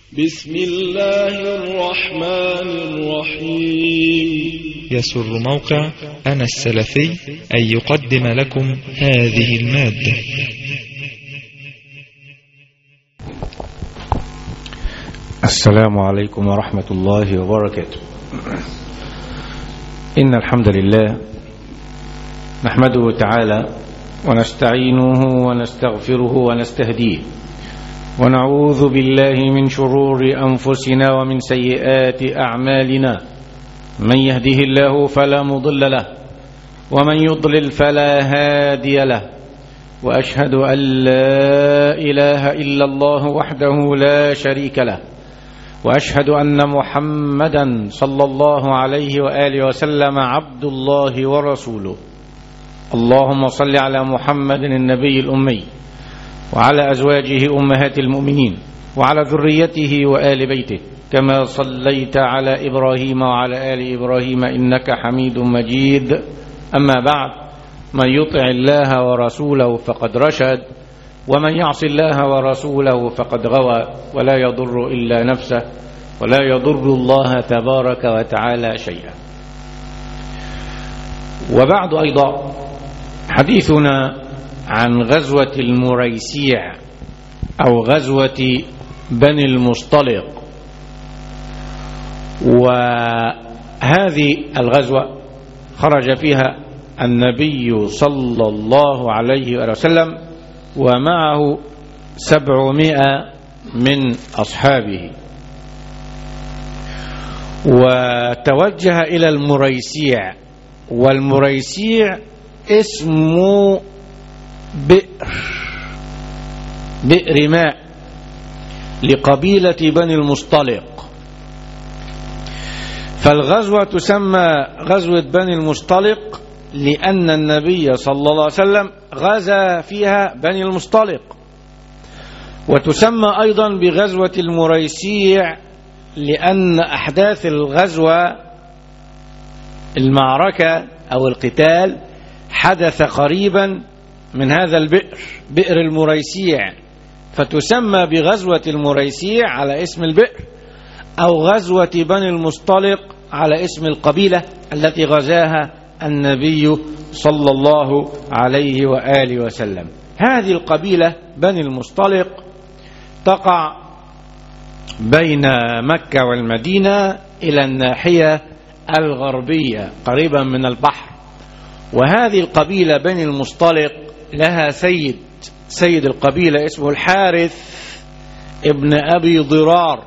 بسم الله الرحمن الرحيم يسر موقع أنا السلفي أن يقدم لكم هذه المادة السلام عليكم ورحمة الله وبركاته إن الحمد لله نحمده تعالى ونستعينه ونستغفره ونستهديه ونعوذ بالله من شرور أنفسنا ومن سيئات أعمالنا من يهده الله فلا مضل له ومن يضلل فلا هادي له وأشهد أن لا إله إلا الله وحده لا شريك له وأشهد أن محمدا صلى الله عليه وآله وسلم عبد الله ورسوله اللهم صل على محمد النبي الأمي وعلى أزواجه أمهات المؤمنين وعلى ذريته وآل بيته كما صليت على إبراهيم وعلى آل إبراهيم إنك حميد مجيد أما بعد من يطع الله ورسوله فقد رشد ومن يعص الله ورسوله فقد غوى ولا يضر إلا نفسه ولا يضر الله تبارك وتعالى شيئا وبعد أيضا حديثنا عن غزوة المريسيع أو غزوة بني المصطلق وهذه الغزوة خرج فيها النبي صلى الله عليه وسلم ومعه سبعمائة من أصحابه وتوجه إلى المريسيع والمريسيع اسمه بئر بئر ماء لقبيلة بني المصطلق فالغزوة تسمى غزوة بني المصطلق لأن النبي صلى الله عليه وسلم غزا فيها بني المصطلق وتسمى أيضا بغزوة المريسيع لأن أحداث الغزوة المعركة أو القتال حدث قريبا من هذا البئر بئر المريسيع فتسمى بغزوة المريسيع على اسم البئر أو غزوة بني المصطلق على اسم القبيلة التي غزاها النبي صلى الله عليه وآله وسلم هذه القبيلة بني المصطلق تقع بين مكة والمدينة إلى الناحية الغربية قريبا من البحر وهذه القبيلة بني المصطلق لها سيد سيد القبيلة اسمه الحارث ابن أبي ضرار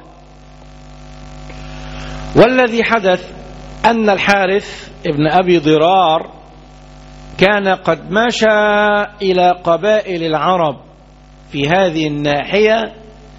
والذي حدث أن الحارث ابن أبي ضرار كان قد مشى إلى قبائل العرب في هذه الناحية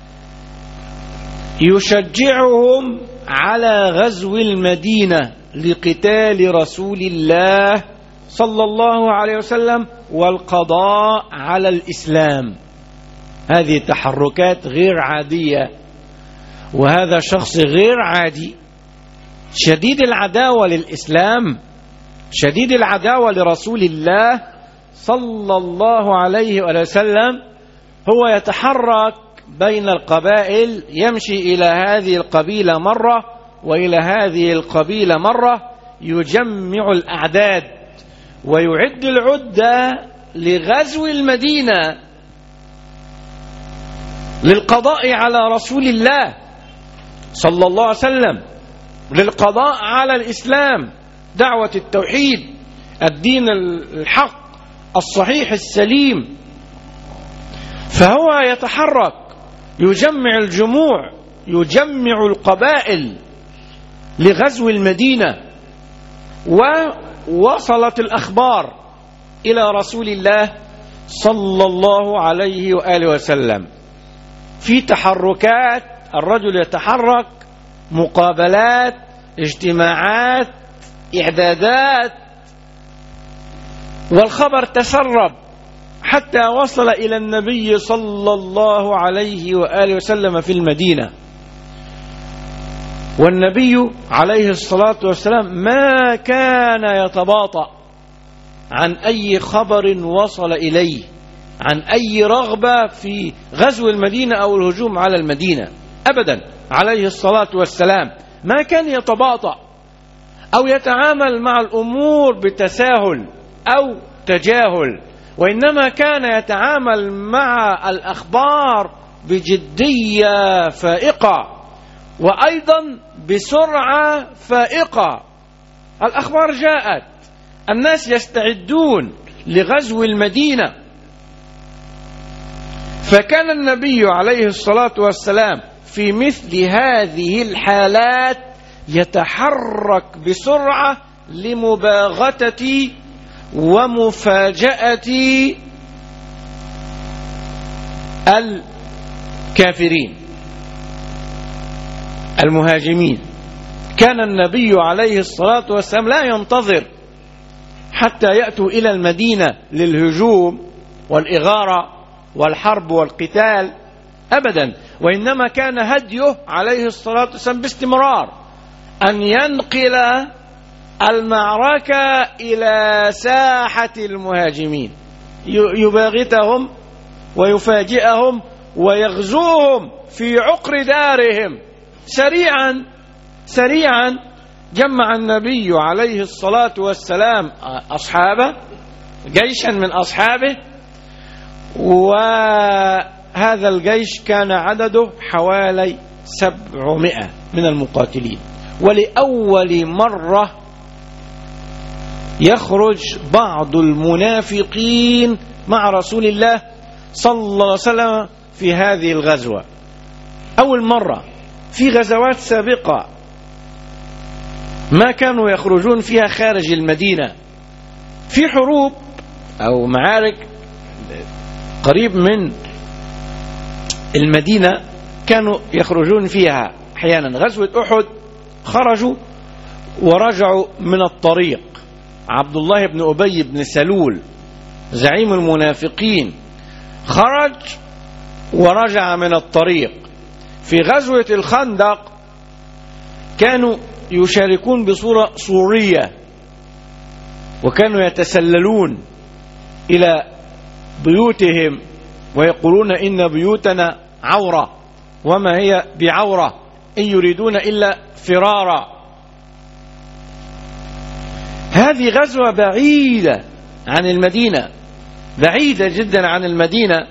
يشجعهم على غزو المدينة لقتال رسول الله صلى الله عليه وسلم والقضاء على الإسلام هذه تحركات غير عادية وهذا شخص غير عادي شديد العداوة للإسلام شديد العداوة لرسول الله صلى الله عليه وسلم هو يتحرك بين القبائل يمشي إلى هذه القبيلة مرة وإلى هذه القبيلة مرة يجمع الأعداد ويعد العدة لغزو المدينة للقضاء على رسول الله صلى الله عليه وسلم للقضاء على الإسلام دعوة التوحيد الدين الحق الصحيح السليم فهو يتحرك يجمع الجموع يجمع القبائل لغزو المدينة ووصلت الأخبار إلى رسول الله صلى الله عليه وآله وسلم في تحركات الرجل يتحرك مقابلات اجتماعات إعدادات والخبر تسرب حتى وصل إلى النبي صلى الله عليه وآله وسلم في المدينة والنبي عليه الصلاة والسلام ما كان يتباطأ عن أي خبر وصل إليه عن أي رغبة في غزو المدينة أو الهجوم على المدينة أبدا عليه الصلاة والسلام ما كان يتباطأ أو يتعامل مع الأمور بتساهل أو تجاهل وإنما كان يتعامل مع الأخبار بجدية فائقة وأيضا بسرعة فائقة الأخبار جاءت الناس يستعدون لغزو المدينة فكان النبي عليه الصلاة والسلام في مثل هذه الحالات يتحرك بسرعة لمباغتة ومفاجأة الكافرين المهاجمين كان النبي عليه الصلاة والسلام لا ينتظر حتى يأتوا إلى المدينة للهجوم والإغارة والحرب والقتال أبدا وإنما كان هديه عليه الصلاة والسلام باستمرار أن ينقل المعركة إلى ساحة المهاجمين يباغتهم ويفاجئهم ويغزوهم في عقر دارهم سريعا سريعا جمع النبي عليه الصلاة والسلام أصحابه جيشا من أصحابه وهذا الجيش كان عدده حوالي سبعمائة من المقاتلين ولأول مرة يخرج بعض المنافقين مع رسول الله صلى الله عليه وسلم في هذه الغزوة أول مرة في غزوات سابقة ما كانوا يخرجون فيها خارج المدينة في حروب أو معارك قريب من المدينة كانوا يخرجون فيها أحيانا غزوة أحد خرجوا ورجعوا من الطريق عبد الله بن أبي بن سلول زعيم المنافقين خرج ورجع من الطريق في غزوة الخندق كانوا يشاركون بصورة صورية وكانوا يتسللون إلى بيوتهم ويقولون إن بيوتنا عورة وما هي بعورة إن يريدون إلا فرارا هذه غزوة بعيدة عن المدينة بعيدة جدا عن المدينة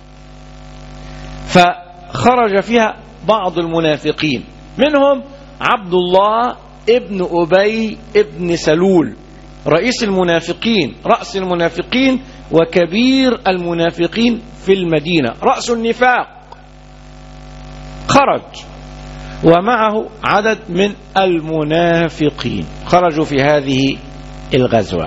فخرج فيها بعض المنافقين منهم عبد الله ابن أبي ابن سلول رئيس المنافقين رأس المنافقين وكبير المنافقين في المدينة رأس النفاق خرج ومعه عدد من المنافقين خرجوا في هذه الغزوة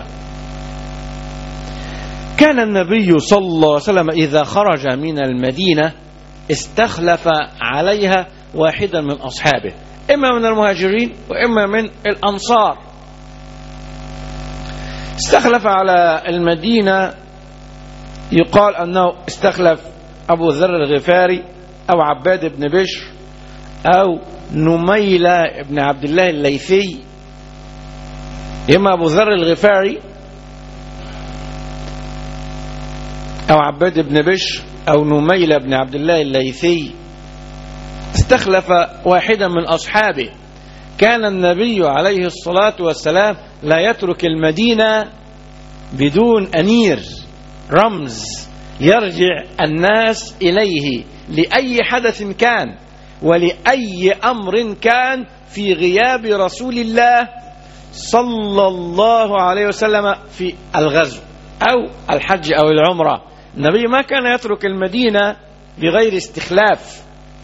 كان النبي صلى الله عليه وسلم إذا خرج من المدينة استخلف عليها واحدا من أصحابه إما من المهاجرين وإما من الأنصار استخلف على المدينة يقال أنه استخلف أبو ذر الغفاري أو عباد بن بشر أو نميلة بن عبد الله الليثي إما أبو ذر الغفاري أو عباد بن بشر أو نميلة بن عبد الله الليثي استخلف واحدا من أصحابه كان النبي عليه الصلاة والسلام لا يترك المدينة بدون أمير رمز يرجع الناس إليه لأي حدث كان ولأي أمر كان في غياب رسول الله صلى الله عليه وسلم في الغزو أو الحج أو العمرة النبي ما كان يترك المدينة بغير استخلاف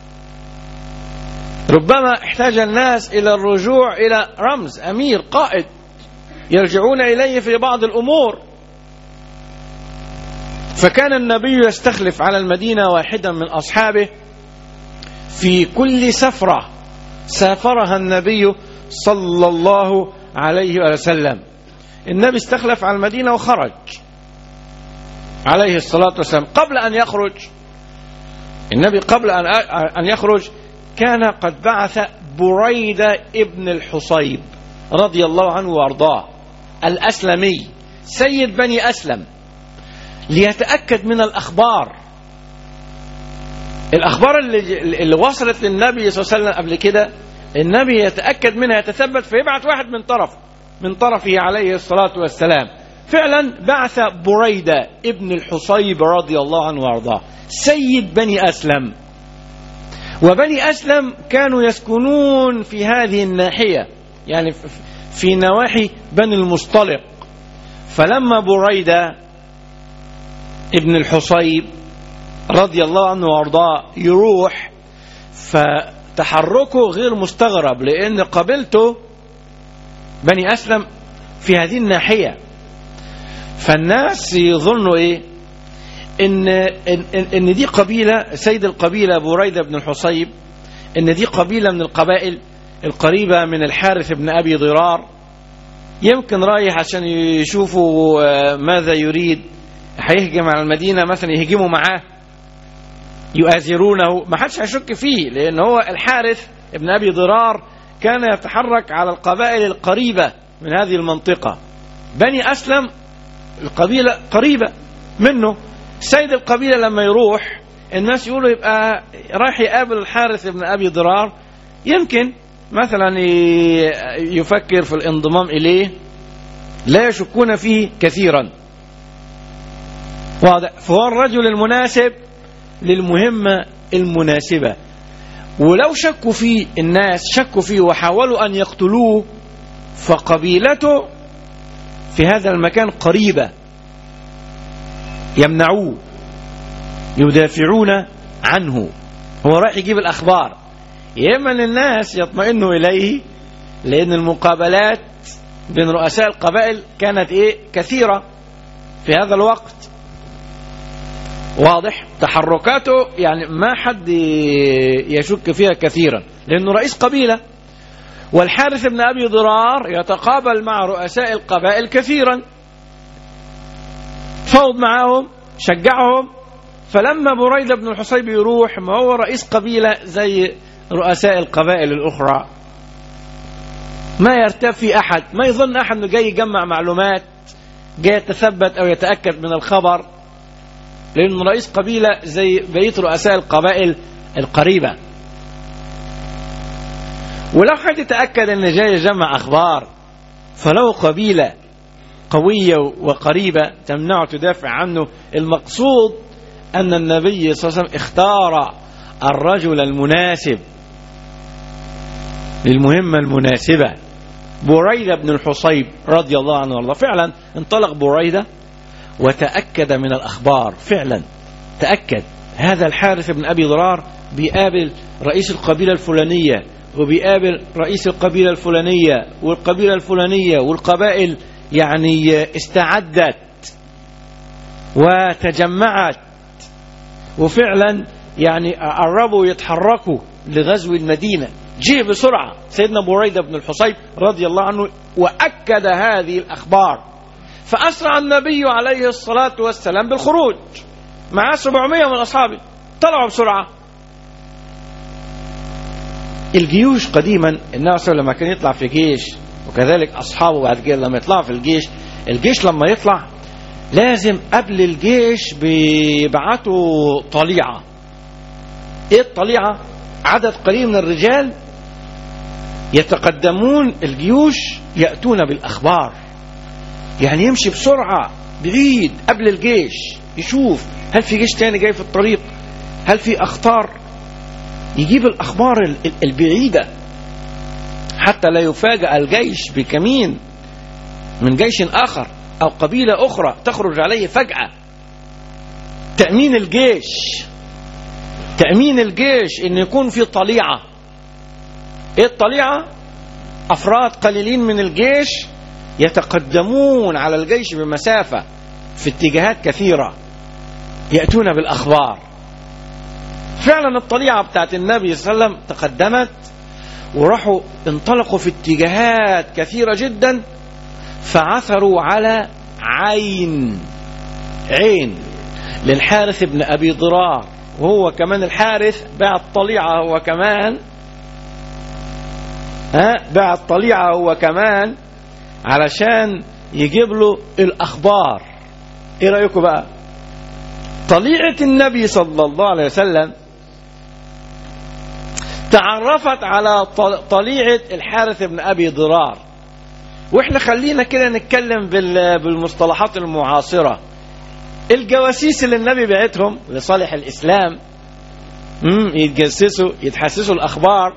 ربما احتاج الناس إلى الرجوع إلى رمز أمير قائد يرجعون إليه في بعض الأمور فكان النبي يستخلف على المدينة واحدا من أصحابه في كل سفرة سافرها النبي صلى الله عليه وسلم النبي استخلف على المدينة وخرج عليه الصلاة والسلام قبل أن يخرج النبي قبل أن يخرج كان قد بعث بريدة ابن الحصيب رضي الله عنه وارضاه الأسلمي سيد بني أسلم ليتأكد من الأخبار الأخبار اللي, اللي وصلت للنبي صلى الله عليه وسلم قبل كده النبي يتأكد منها يتثبت فيبعث واحد من طرف من طرفه عليه الصلاة والسلام فعلا بعث بريدة ابن الحصيب رضي الله عنه وارضاه سيد بني أسلم وبني أسلم كانوا يسكنون في هذه الناحية يعني في نواحي بني المصطلق فلما بريدة ابن الحصيب رضي الله عنه وارضاه يروح فتحركه غير مستغرب لأن قبيلته بني أسلم في هذه الناحية فالناس يظنوا إيه إن, إن, إن دي قبيلة سيد القبيلة بريدة بن الحصيب إن دي قبيلة من القبائل القريبة من الحارث بن أبي ضرار يمكن رايح عشان يشوفوا ماذا يريد هيهجم على المدينة مثلا يهجموا معاه يؤازرونه ما حدش هيشك فيه لأن هو الحارث ابن أبي ضرار كان يتحرك على القبائل القريبة من هذه المنطقة بني أسلم القبيلة قريبة منه سيد القبيلة لما يروح الناس يقولوا يبقى رايح يقابل الحارث ابن أبي ضرار يمكن مثلا يفكر في الانضمام إليه لا يشكون فيه كثيرا واضح فهو الرجل المناسب للمهمة المناسبة ولو شكوا فيه الناس شكوا فيه وحاولوا أن يقتلوه فقبيلته في هذا المكان قريبة يمنعوه يدافعون عنه هو رايح يجيب الأخبار يا إما الناس يطمئنوا إليه لأن المقابلات بين رؤساء القبائل كانت إيه كثيرة في هذا الوقت واضح تحركاته يعني ما حد يشك فيها كثيرا لأنه رئيس قبيلة والحارث بن أبي ضرار يتقابل مع رؤساء القبائل كثيرا فوض معهم شجعهم فلما بريدة بن الحصيب يروح ما هو رئيس قبيلة زي رؤساء القبائل الأخرى ما يرتاب في أحد ما يظن أحد أنه جاي يجمع معلومات جاي يتثبت أو يتأكد من الخبر لأنه رئيس قبيلة زي بقية رؤساء القبائل القريبة ولو حد يتأكد أن جاي يجمع أخبار فلو قبيلة قوية وقريبة تمنعه تدافع عنه المقصود أن النبي صلى الله عليه وسلم اختار الرجل المناسب للمهمة المناسبة بريدة بن الحصيب رضي الله عنه وارضاه فعلا انطلق بريدة وتأكد من الأخبار فعلا تأكد هذا الحارث بن أبي ضرار بيقابل رئيس القبيلة الفلانية وبيقابل رئيس القبيلة الفلانية والقبيلة الفلانية والقبائل يعني استعدت وتجمعت وفعلا يعني قربوا يتحركوا لغزو المدينة جه بسرعة سيدنا بريدة بن الحصيب رضي الله عنه وأكد هذه الأخبار فأسرع النبي عليه الصلاة والسلام بالخروج مع 700 من أصحابه طلعوا بسرعة الجيوش قديما النبي صلى الله عليه وسلم لما كان يطلع في جيش وكذلك أصحابه بعد كده لما يطلعوا في الجيش الجيش لما يطلع لازم قبل الجيش بيبعتوا طليعة ايه الطليعة عدد قليل من الرجال يتقدمون الجيوش يأتون بالأخبار يعني يمشي بسرعة بعيد قبل الجيش يشوف هل في جيش تاني جاي في الطريق هل في أخطار يجيب الأخبار البعيدة حتى لا يفاجأ الجيش بكمين من جيش آخر أو قبيلة أخرى تخرج عليه فجأة تأمين الجيش تأمين الجيش إن يكون في طليعة إيه الطليعة أفراد قليلين من الجيش يتقدمون على الجيش بمسافة في اتجاهات كثيرة يأتون بالأخبار فعلا الطليعة بتاعت النبي صلى الله عليه وسلم تقدمت وراحوا انطلقوا في اتجاهات كثيرة جدا فعثروا على عين عين للحارث بن أبي ضرار وهو كمان الحارث باع الطليعة هو كمان ها باع الطليعة هو كمان علشان يجيب له الأخبار ايه رأيكم بقى طليعة النبي صلى الله عليه وسلم تعرفت على طل- طليعة الحارث بن أبي ضرار واحنا خلينا كده نتكلم بال- بالمصطلحات المعاصرة الجواسيس اللي النبي بعتهم لصالح الإسلام مم، يتجسسوا يتحسسوا الأخبار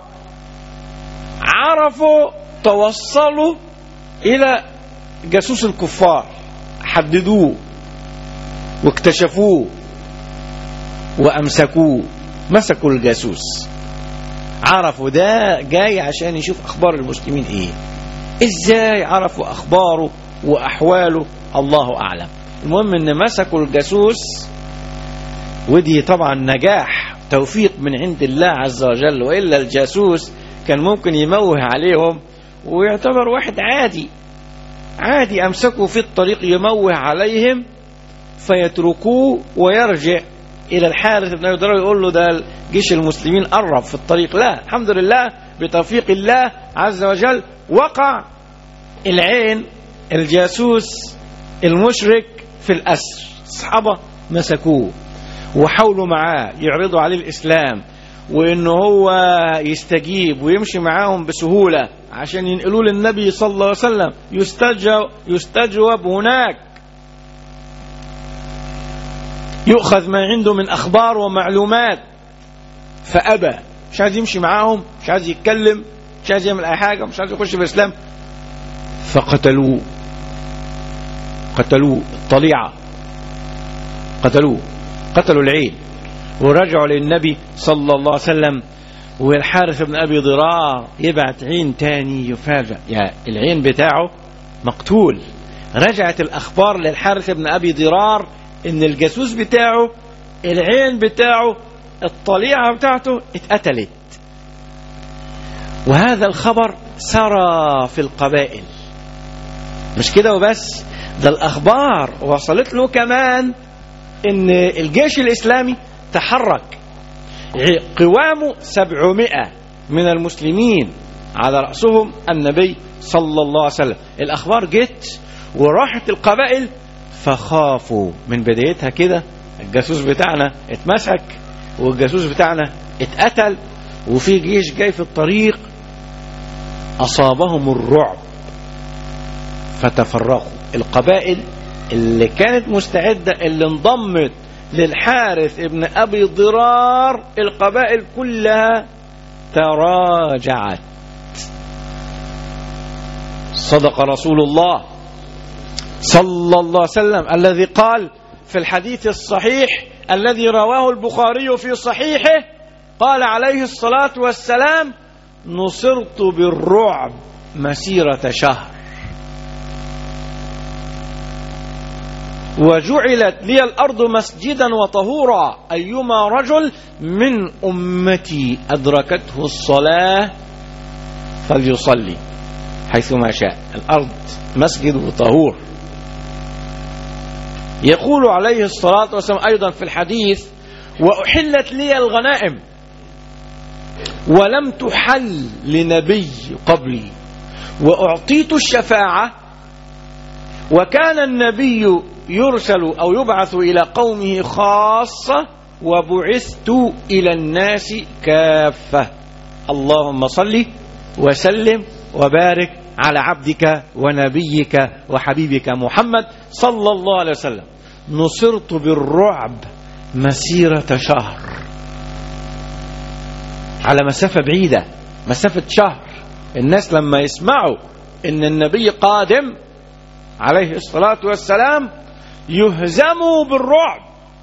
عرفوا توصلوا إلى جاسوس الكفار حددوه واكتشفوه وأمسكوه مسكوا الجاسوس عرفوا ده جاي عشان يشوف أخبار المسلمين إيه إزاي عرفوا أخباره وأحواله الله أعلم المهم إن مسكوا الجاسوس ودي طبعا نجاح توفيق من عند الله عز وجل وإلا الجاسوس كان ممكن يموه عليهم ويعتبر واحد عادي عادي أمسكوا في الطريق يموه عليهم فيتركوه ويرجع إلى الحارث بن أبي ضرار يقول له ده جيش المسلمين قرب في الطريق لا الحمد لله بتوفيق الله عز وجل وقع العين الجاسوس المشرك في الأسر الصحابة مسكوه وحاولوا معاه يعرضوا عليه الإسلام وإنه هو يستجيب ويمشي معاهم بسهولة عشان ينقلوا للنبي صلى الله عليه وسلم يستجوب, يستجوب هناك يؤخذ ما عنده من أخبار ومعلومات فأبى مش عايز يمشي معاهم مش عايز يتكلم مش عايز يعمل أي حاجة مش عايز يخش في الإسلام فقتلوه قتلوه الطليعة قتلوه قتلوا العين ورجعوا للنبي صلى الله عليه وسلم والحارث بن أبي ضرار يبعت عين تاني يفاجأ يا العين بتاعه مقتول رجعت الأخبار للحارث بن أبي ضرار إن الجاسوس بتاعه العين بتاعه الطليعة بتاعته اتقتلت وهذا الخبر سرى في القبائل مش كده وبس ده الأخبار وصلت له كمان إن الجيش الإسلامي تحرك قوامه سبعمائة من المسلمين على رأسهم النبي صلى الله عليه وسلم الأخبار جت وراحت القبائل فخافوا من بدايتها كده الجاسوس بتاعنا اتمسك والجاسوس بتاعنا اتقتل وفي جيش جاي في الطريق أصابهم الرعب فتفرقوا القبائل اللي كانت مستعدة اللي انضمت للحارث ابن أبي ضرار القبائل كلها تراجعت صدق رسول الله صلى الله عليه وسلم الذي قال في الحديث الصحيح الذي رواه البخاري في صحيحه قال عليه الصلاة والسلام نصرت بالرعب مسيرة شهر وجعلت لي الأرض مسجدا وطهورا أيما رجل من أمتي أدركته الصلاة فليصلي حيثما شاء الأرض مسجد وطهور يقول عليه الصلاة والسلام أيضا في الحديث وأحلت لي الغنائم ولم تحل لنبي قبلي وأعطيت الشفاعة وكان النبي يرسل أو يبعث إلى قومه خاصة وبعثت إلى الناس كافة اللهم صل وسلم وبارك على عبدك ونبيك وحبيبك محمد صلى الله عليه وسلم نصرت بالرعب مسيرة شهر على مسافة بعيدة مسافة شهر الناس لما يسمعوا ان النبي قادم عليه الصلاة والسلام يهزموا بالرعب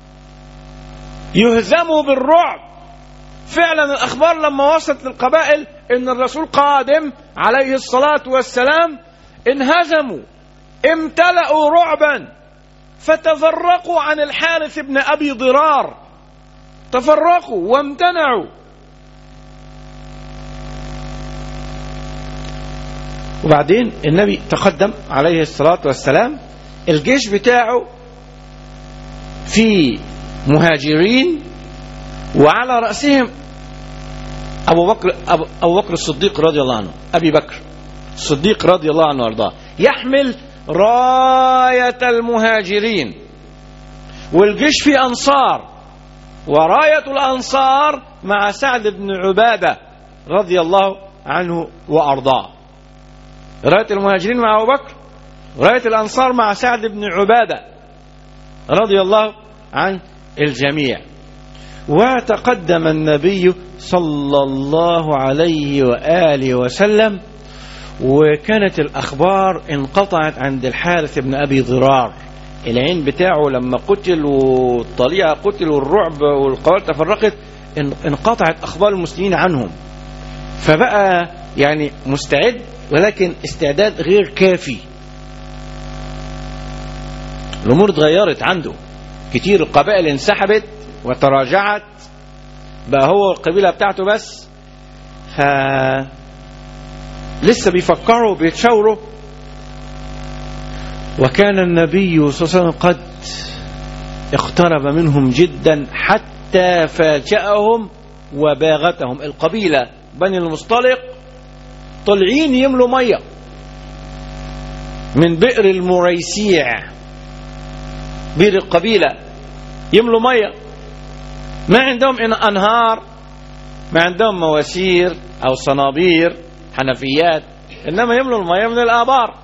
يهزموا بالرعب فعلا الأخبار لما وصلت للقبائل ان الرسول قادم عليه الصلاة والسلام انهزموا امتلأوا رعبا فتفرقوا عن الحارث بن أبي ضرار تفرقوا وامتنعوا وبعدين النبي تقدم عليه الصلاة والسلام الجيش بتاعه في مهاجرين وعلى رأسهم أبو بكر أبو, أبو بكر الصديق رضي الله عنه أبي بكر الصديق رضي الله عنه وارضاه يحمل راية المهاجرين والجيش في أنصار وراية الأنصار مع سعد بن عبادة رضي الله عنه وأرضاه راية المهاجرين مع أبو بكر وراية الأنصار مع سعد بن عبادة رضي الله عن الجميع وتقدم النبي صلى الله عليه وآله وسلم وكانت الأخبار انقطعت عند الحارث بن أبي ضرار العين بتاعه لما قتل والطليعة قتل والرعب والقوارب تفرقت انقطعت أخبار المسلمين عنهم فبقى يعني مستعد ولكن استعداد غير كافي الأمور اتغيرت عنده كتير القبائل انسحبت وتراجعت بقى هو القبيلة بتاعته بس ف لسه بيفكروا بيتشاوروا وكان النبي صلى الله عليه وسلم قد اقترب منهم جدا حتى فاجأهم وباغتهم القبيلة بني المصطلق طالعين يملوا مية من بئر المريسيع بئر القبيلة يملوا مية ما عندهم أنهار ما عندهم مواسير أو صنابير حنفيات إنما يملوا المية من الآبار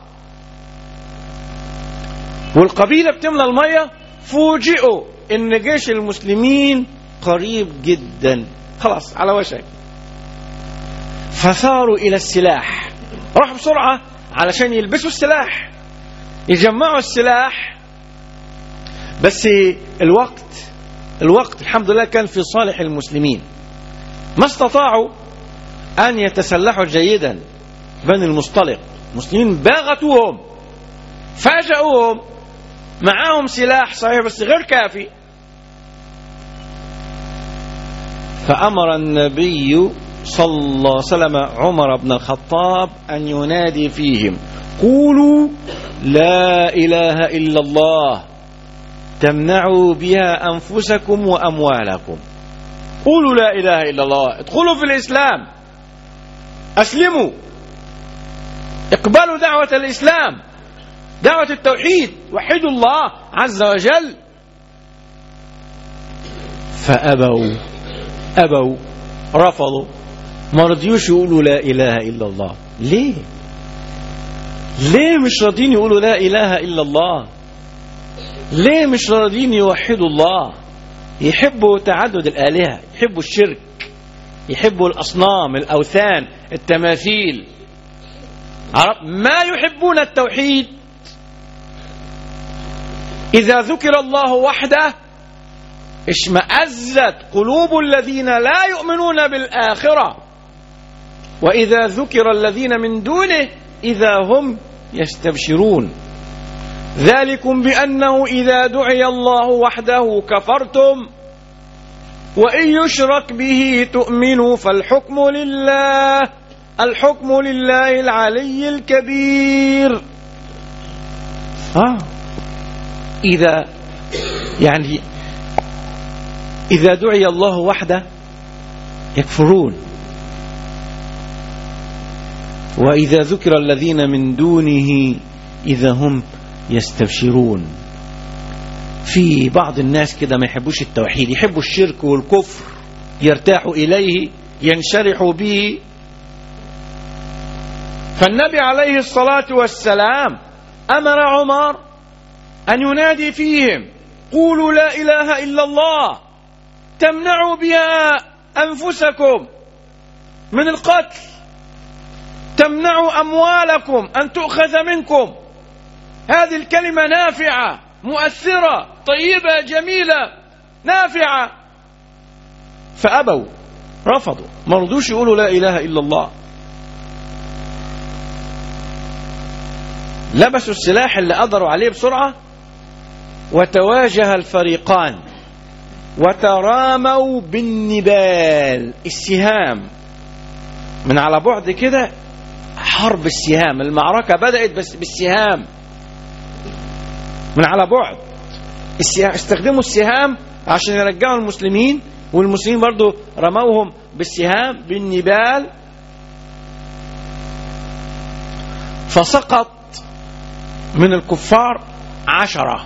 والقبيلة بتملى المية فوجئوا إن جيش المسلمين قريب جدا خلاص على وشك فثاروا إلى السلاح راحوا بسرعة علشان يلبسوا السلاح يجمعوا السلاح بس الوقت الوقت الحمد لله كان في صالح المسلمين ما استطاعوا أن يتسلحوا جيدا بني المصطلق المسلمين باغتوهم فاجأوهم معاهم سلاح صحيح بس غير كافي فأمر النبي صلى الله عليه وسلم عمر بن الخطاب أن ينادي فيهم قولوا لا إله إلا الله تمنعوا بها أنفسكم وأموالكم قولوا لا إله إلا الله ادخلوا في الإسلام أسلموا اقبلوا دعوة الإسلام دعوة التوحيد وحدوا الله عز وجل فأبوا أبوا رفضوا ما رضيوش يقولوا لا إله إلا الله ليه ليه مش راضيين يقولوا لا إله إلا الله ليه مش راضيين يوحدوا الله يحبوا تعدد الآلهة يحبوا الشرك يحبوا الأصنام الأوثان التماثيل ما يحبون التوحيد إذا ذكر الله وحده اشمأزت قلوب الذين لا يؤمنون بالآخرة وإذا ذكر الذين من دونه إذا هم يستبشرون ذلكم بأنه إذا دعي الله وحده كفرتم وإن يشرك به تؤمنوا فالحكم لله الحكم لله العلي الكبير آه. إذا يعني إذا دعي الله وحده يكفرون وإذا ذكر الذين من دونه إذا هم يستبشرون في بعض الناس كده ما يحبوش التوحيد يحبوا الشرك والكفر يرتاحوا إليه ينشرحوا به فالنبي عليه الصلاة والسلام أمر عمر أن ينادي فيهم قولوا لا إله إلا الله تمنعوا بها أنفسكم من القتل تمنعوا أموالكم أن تؤخذ منكم هذه الكلمة نافعة مؤثرة طيبة جميلة نافعة فأبوا رفضوا ما رضوش يقولوا لا إله إلا الله لبسوا السلاح اللي قدروا عليه بسرعة وتواجه الفريقان وتراموا بالنبال السهام من على بعد كده حرب السهام المعركة بدأت بس بالسهام من على بعد السهام استخدموا السهام عشان يرجعوا المسلمين والمسلمين برضو رموهم بالسهام بالنبال فسقط من الكفار عشرة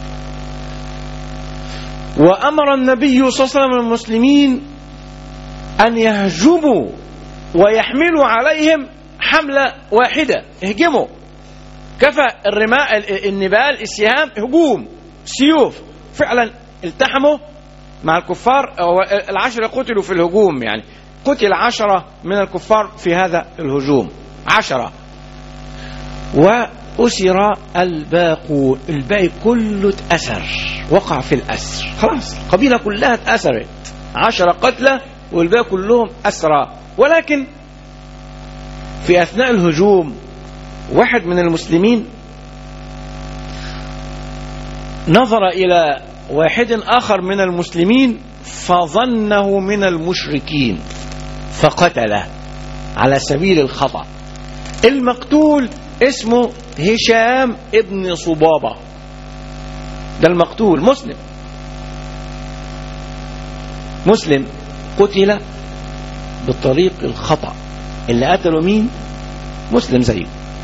وأمر النبي صلى الله عليه وسلم المسلمين أن يهجموا ويحملوا عليهم حملة واحدة اهجموا كفى الرماء ال- النبال السهام هجوم سيوف فعلا التحموا مع الكفار أو العشرة قتلوا في الهجوم يعني قتل عشرة من الكفار في هذا الهجوم عشرة وأسر الباقون الباقي كله اتأسر وقع في الأسر خلاص القبيلة كلها اتأسرت عشرة قتلى والباقي كلهم أسرى ولكن في أثناء الهجوم واحد من المسلمين نظر إلى واحد آخر من المسلمين فظنه من المشركين فقتله على سبيل الخطأ المقتول اسمه هشام ابن صبابة ده المقتول مسلم مسلم قتل بالطريق الخطأ اللي قتله مين مسلم زيه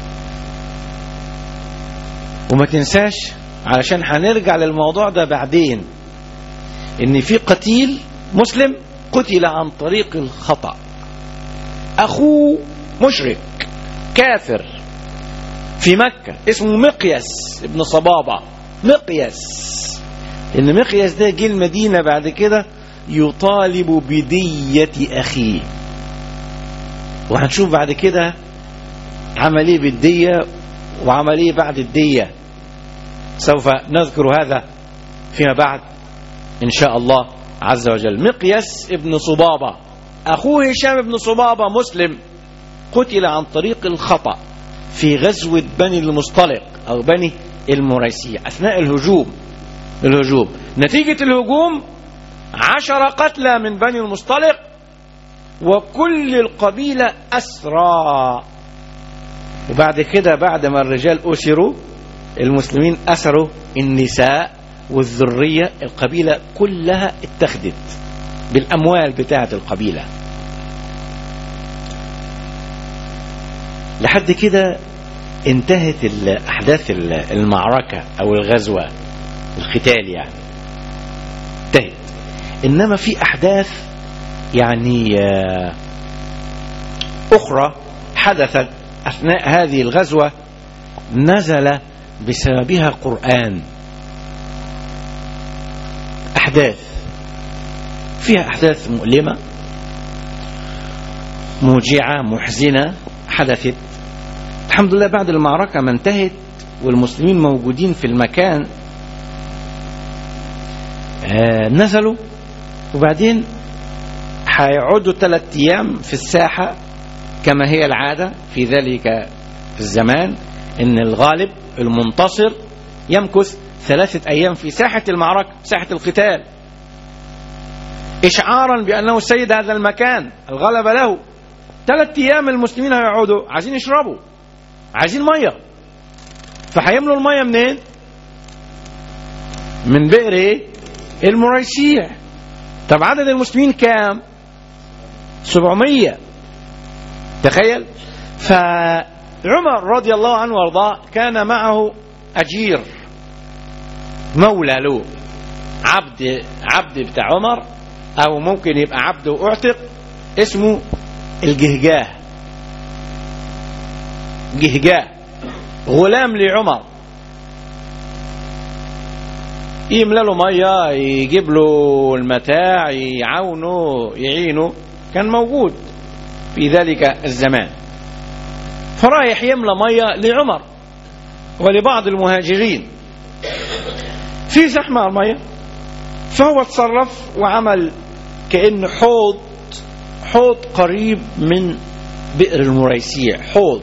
وما تنساش علشان هنرجع للموضوع ده بعدين ان في قتيل مسلم قتل عن طريق الخطأ اخوه مشرك كافر في مكة اسمه مقيس ابن صبابة مقيس ان مقيس ده جه المدينة بعد كده يطالب بدية اخيه وهنشوف بعد كده عمل ايه بالدية وعمل ايه بعد الدية سوف نذكر هذا فيما بعد ان شاء الله عز وجل مقيس ابن صبابة اخوه هشام ابن صبابة مسلم قتل عن طريق الخطأ في غزوة بني المصطلق او بني المريسية اثناء الهجوم الهجوم نتيجة الهجوم عشر قتلى من بني المصطلق وكل القبيلة أسرى وبعد كده بعد ما الرجال أسروا المسلمين أسروا النساء والذرية القبيلة كلها اتخذت بالأموال بتاعة القبيلة لحد كده انتهت أحداث المعركة أو الغزوة القتال يعني انتهت إنما في أحداث يعني أخرى حدثت أثناء هذه الغزوة نزل بسببها قرآن أحداث فيها أحداث مؤلمة موجعة محزنة حدثت الحمد لله بعد المعركة ما انتهت والمسلمين موجودين في المكان آه نزلوا وبعدين هيقعدوا ثلاث أيام في الساحة كما هي العادة في ذلك الزمان ان الغالب المنتصر يمكث ثلاثة أيام في ساحة المعركة ساحة القتال إشعارا بأنه سيد هذا المكان الغلبة له ثلاث أيام المسلمين هيقعدوا عايزين يشربوا عايزين مية فهيملوا المية منين؟ من بئر ايه؟ المريسيع طب عدد المسلمين كام؟ 700 تخيل فعمر رضي الله عنه وارضاه كان معه أجير مولى له عبد عبد بتاع عمر أو ممكن يبقى عبد وأعتق اسمه الجهجاه جهجاه غلام لعمر يملى له ميه يجيب له المتاع يعاونه يعينه كان موجود في ذلك الزمان فرايح يملى ميه لعمر ولبعض المهاجرين في زحمه على الميه فهو اتصرف وعمل كأن حوض حوض قريب من بئر المريسيع حوض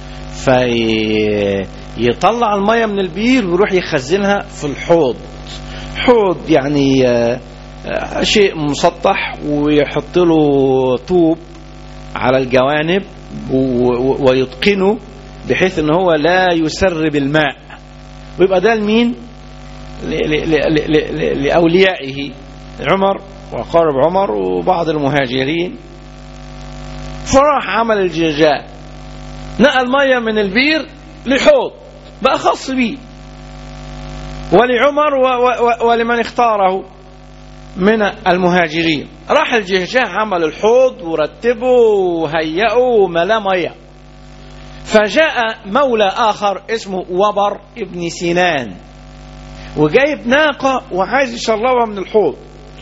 فيطلع المية من البير ويروح يخزنها في الحوض حوض يعني شيء مسطح ويحط له طوب على الجوانب ويتقنه بحيث ان هو لا يسرب الماء ويبقى ده لمين لأوليائه عمر وقارب عمر وبعض المهاجرين فراح عمل الجرجاء نقل مية من البير لحوض بقى خاص بيه ولعمر و و ولمن اختاره من المهاجرين راح الجهجاه عمل الحوض ورتبه وهيئه وملاه ميه فجاء مولى آخر اسمه وبر ابن سنان وجايب ناقة وعايز يشربها من الحوض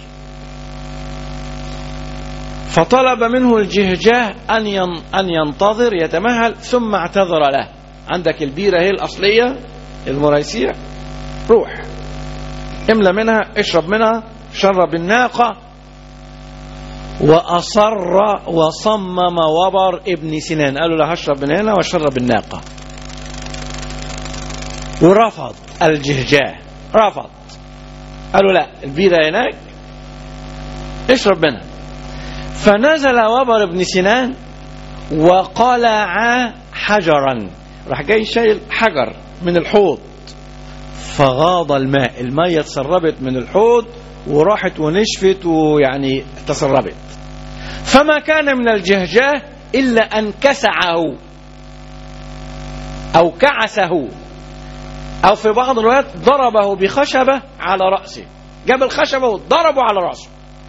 فطلب منه الجهجاه أن أن ينتظر يتمهل ثم اعتذر له عندك البيرة هي الأصلية المريسية روح املى منها اشرب منها شرب الناقة وأصر وصمم وبر ابن سنان قالوا له هشرب من هنا وشرب الناقة ورفض الجهجاه رفض قالوا لا البيرة هناك اشرب منها فنزل وبر ابن سنان وقلع حجرا راح جاي شايل حجر من الحوض فغاض الماء المية تسربت من الحوض وراحت ونشفت ويعني تسربت فما كان من الجهجاه إلا أن كسعه أو كعسه أو في بعض الروايات ضربه بخشبة على رأسه جاب الخشبة وضربه على رأسه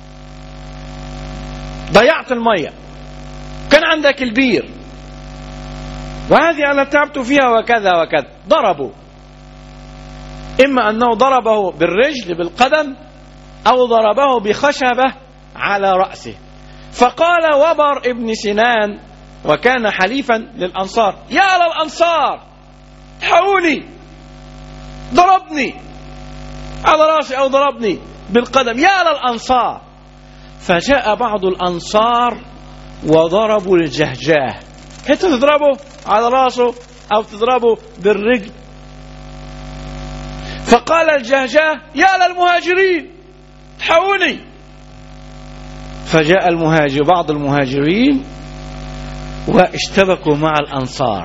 ضيعت المية كان عندك البير وهذه أنا تعبت فيها وكذا وكذا ضربه إما أنه ضربه بالرجل بالقدم أو ضربه بخشبة على رأسه فقال وبر ابن سنان وكان حليفا للأنصار يا للأنصار حولي ضربني على رأسي أو ضربني بالقدم يا للأنصار فجاء بعض الأنصار وضربوا الجهجاه انت تضربه على راسه أو تضربه بالرجل فقال الجهجاه يا للمهاجرين حولي فجاء المهاجر بعض المهاجرين واشتبكوا مع الأنصار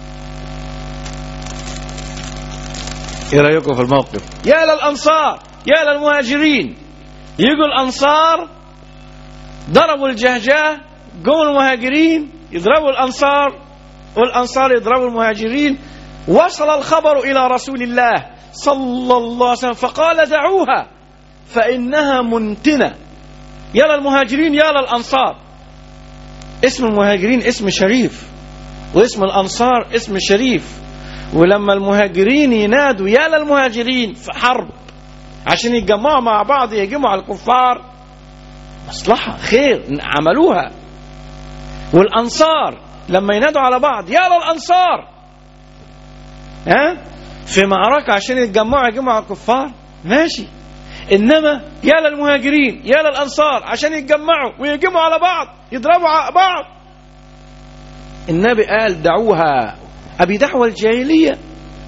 ايه رايكم في الموقف يا للأنصار يا للمهاجرين يجوا الأنصار ضربوا الجهجاه جو المهاجرين يضربوا الأنصار والأنصار يضربوا المهاجرين وصل الخبر إلى رسول الله صلى الله عليه وسلم فقال دعوها فإنها منتنة يا للمهاجرين يا للأنصار اسم المهاجرين اسم شريف واسم الأنصار اسم شريف ولما المهاجرين ينادوا يا للمهاجرين في حرب عشان يتجمعوا مع بعض يهجموا على الكفار مصلحة خير عملوها والأنصار لما ينادوا على بعض يا للأنصار ها في معركة عشان يتجمعوا يهجموا على الكفار ماشي إنما يا للمهاجرين يا للأنصار عشان يتجمعوا ويهجموا على بعض يضربوا على بعض النبي قال دعوها أبي دعوة الجاهلية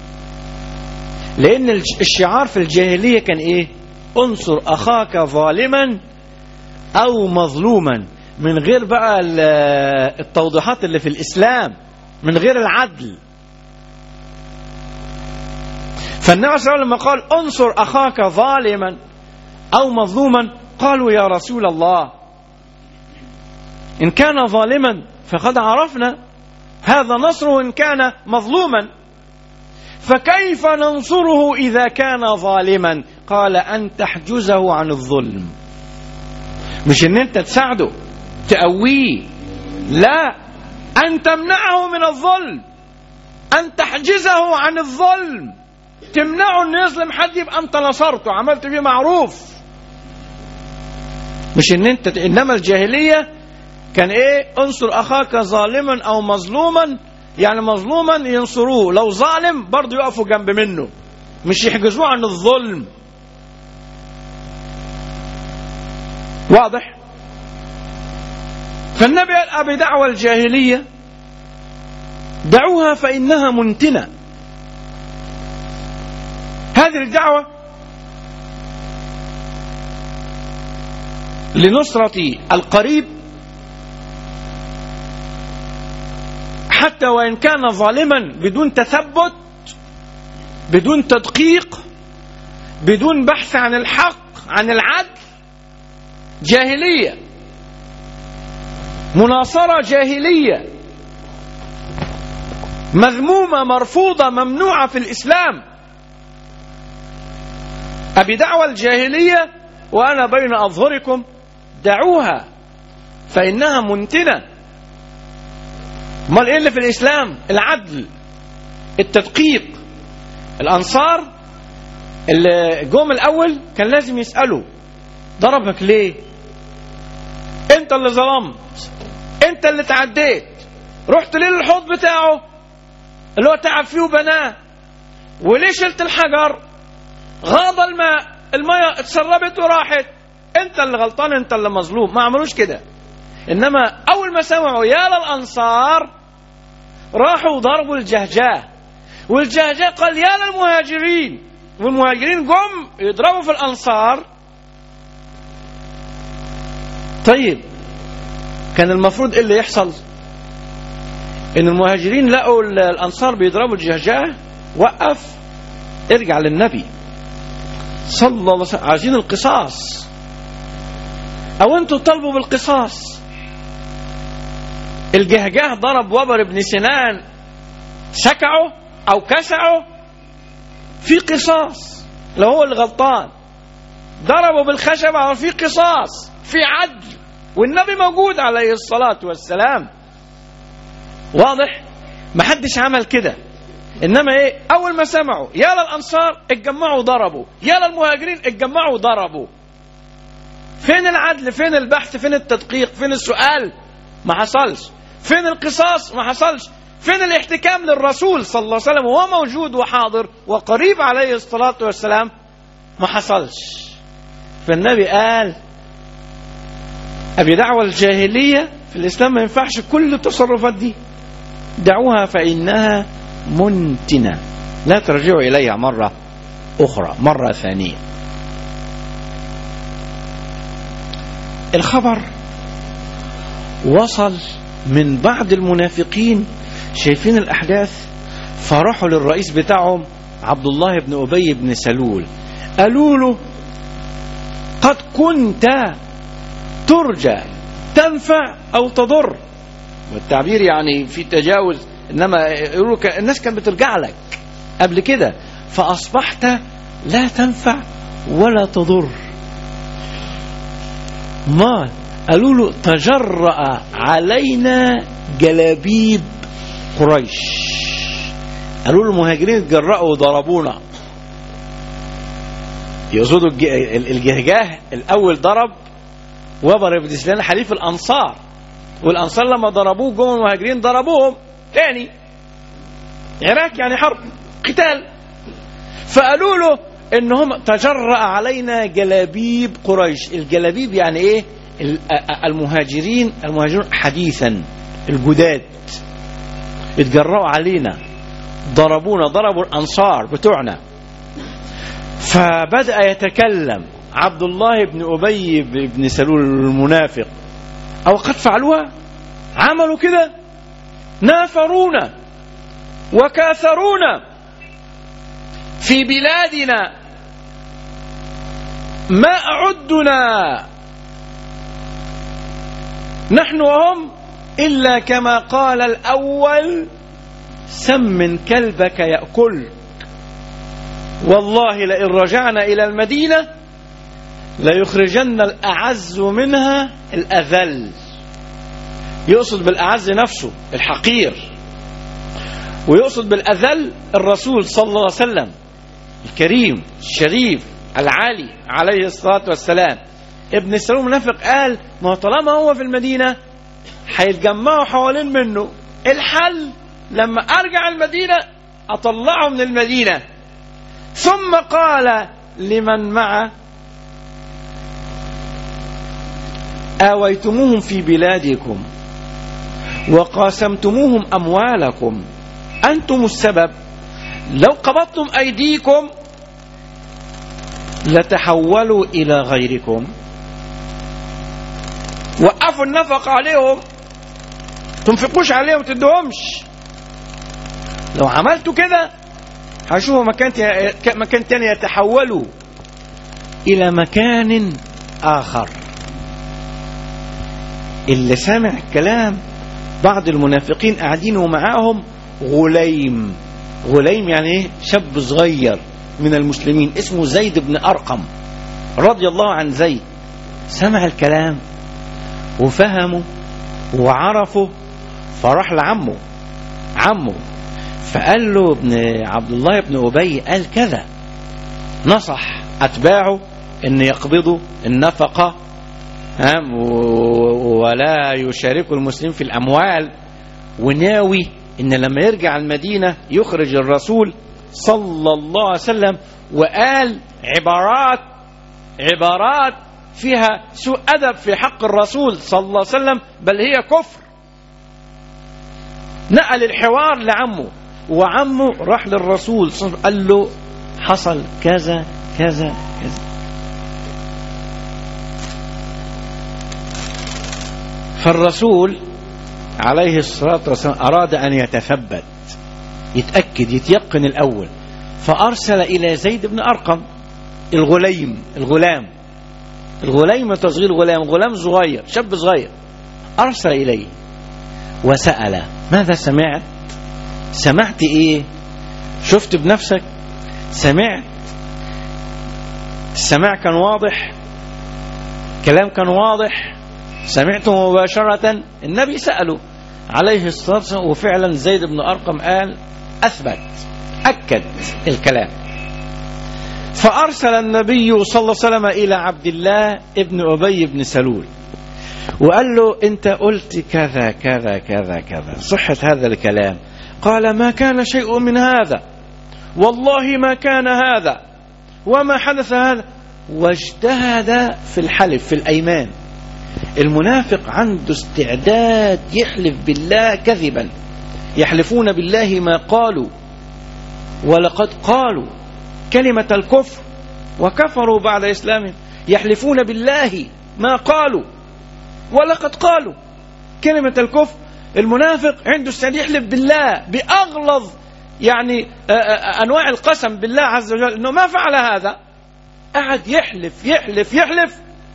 لأن الشعار في الجاهلية كان إيه انصر أخاك ظالما أو مظلوما من غير بقى التوضيحات اللي في الإسلام من غير العدل فالنبي صلى الله عليه وسلم لما قال انصر أخاك ظالما أو مظلوما قالوا يا رسول الله إن كان ظالما فقد عرفنا هذا نصره إن كان مظلوما فكيف ننصره إذا كان ظالما قال أن تحجزه عن الظلم مش ان انت تساعده تقويه لا ان تمنعه من الظلم ان تحجزه عن الظلم تمنعه انه يظلم حد يبقى انت نصرته عملت فيه معروف مش ان انت انما الجاهليه كان ايه انصر اخاك ظالما او مظلوما يعني مظلوما ينصروه لو ظالم برضه يقفوا جنب منه مش يحجزوه عن الظلم واضح فالنبي قال أبي دعوة الجاهلية دعوها فإنها منتنة هذه الدعوة لنصرة القريب حتى وإن كان ظالما بدون تثبت بدون تدقيق بدون بحث عن الحق عن العدل جاهلية مناصرة جاهلية مذمومة مرفوضة ممنوعة في الإسلام أبي دعوة الجاهلية وأنا بين أظهركم دعوها فإنها منتنة امال ايه اللي في الاسلام العدل التدقيق الانصار اللي جم الاول كان لازم يسالوا ضربك ليه انت اللي ظلمت انت اللي تعديت رحت ليه الحوض بتاعه اللي هو تعب فيه وبناه وليه شلت الحجر غاض الماء المية اتسربت وراحت انت اللي غلطان انت اللي مظلوم ما عملوش كده انما اول ما سمعوا يا للانصار راحوا ضربوا الجهجاه والجهجاه قال يا للمهاجرين والمهاجرين جم يضربوا في الانصار طيب كان المفروض ايه اللي يحصل ان المهاجرين لقوا الانصار بيضربوا الجهجاه وقف ارجع للنبي صلى الله عليه وسلم عايزين القصاص او انتوا طالبوا بالقصاص الجهجاه ضرب وبر بن سنان سكعه او كسعه في قصاص لو هو اللي غلطان ضربوا بالخشبة وفي قصاص في عدل والنبي موجود عليه الصلاة والسلام واضح ما حدش عمل كده انما ايه اول ما سمعوا يا للانصار اتجمعوا ضربوا يا للمهاجرين اتجمعوا ضربوا فين العدل فين البحث فين التدقيق فين السؤال ما حصلش فين القصاص ما حصلش فين الاحتكام للرسول صلى الله عليه وسلم وهو موجود وحاضر وقريب عليه الصلاة والسلام ما حصلش فالنبي قال أبي دعوة الجاهلية في الإسلام ما ينفعش كل التصرفات دي دعوها فإنها منتنة لا ترجعوا إليها مرة أخرى مرة ثانية الخبر وصل من بعض المنافقين شايفين الأحداث فراحوا للرئيس بتاعهم عبد الله بن أبي بن سلول قالوا له قد كنت ترجى تنفع أو تضر والتعبير يعني في تجاوز إنما يقولوا الناس كانت بترجع لك قبل كده فأصبحت لا تنفع ولا تضر ما قالوا له تجرأ علينا جلابيب قريش قالوا له المهاجرين اتجرأوا وضربونا يقصدوا الجهجاه الاول ضرب وبر بن سفيان حليف الانصار والانصار لما ضربوه جم المهاجرين ضربوهم تاني عراك يعني حرب قتال فقالوا له انهم تجرأ علينا جلابيب قريش الجلابيب يعني ايه المهاجرين المهاجرون حديثا الجداد اتجرأوا علينا ضربونا ضربوا الانصار بتوعنا فبدأ يتكلم عبد الله بن أبي بن سلول المنافق أو قد فعلوها عملوا كده نافرونا وكاثرونا في بلادنا ما أعدنا نحن وهم إلا كما قال الأول سمن كلبك يأكلك والله لئن رجعنا إلى المدينة ليخرجن الأعز منها الأذل يقصد بالأعز نفسه الحقير ويقصد بالأذل الرسول صلى الله عليه وسلم الكريم الشريف العالي عليه الصلاة والسلام ابن سلول المنافق قال ما هو طالما هو في المدينة هيتجمعوا حوالين منه الحل لما أرجع المدينة أطلعه من المدينة ثم قال لمن معه آويتموهم في بلادكم وقاسمتموهم أموالكم أنتم السبب لو قبضتم أيديكم لتحولوا إلى غيركم وقفوا النفق عليهم تنفقوش عليهم تدهمش لو عملتوا كده هشوفوا مكان مكان تاني يتحولوا إلى مكان آخر اللي سامع الكلام بعض المنافقين قاعدين ومعاهم غليم غليم يعني ايه شاب صغير من المسلمين اسمه زيد بن أرقم رضي الله عن زيد سمع الكلام وفهمه وعرفه فراح لعمه عمه فقال له ابن عبد الله بن أبي قال كذا نصح أتباعه أن يقبضوا النفقة ها، و- ولا يشاركوا المسلمين في الأموال وناوي أن لما يرجع المدينة يخرج الرسول صلى الله عليه وسلم وقال عبارات عبارات فيها سوء أدب في حق الرسول صلى الله عليه وسلم بل هي كفر نقل الحوار لعمه وعمه راح للرسول صلى الله عليه وسلم قال له حصل كذا كذا كذا فالرسول عليه الصلاة والسلام أراد أن يتثبت يتأكد يتيقن الأول فأرسل إلى زيد بن أرقم الغليم الغلام الغليم تصغير غلام غلام صغير شاب صغير أرسل إليه وسأل ماذا سمعت سمعت إيه شفت بنفسك سمعت السماع كان واضح كلام كان واضح سمعته مباشرة النبي سأله عليه الصلاة والسلام وفعلا زيد بن أرقم قال أثبت أكد الكلام فأرسل النبي صلى الله عليه وسلم إلى عبد الله ابن أبي بن سلول وقال له أنت قلت كذا كذا كذا كذا صحة هذا الكلام قال ما كان شيء من هذا والله ما كان هذا وما حدث هذا واجتهد في الحلف في الأيمان المنافق عنده استعداد يحلف بالله كذبا يحلفون بالله ما قالوا ولقد قالوا كلمة الكفر وكفروا بعد إسلامهم يحلفون بالله ما قالوا ولقد قالوا كلمة الكفر المنافق عنده استعداد يحلف بالله بأغلظ يعني آه، آه، أنواع القسم بالله عز وجل أنه ما فعل هذا قعد يحلف يحلف يحلف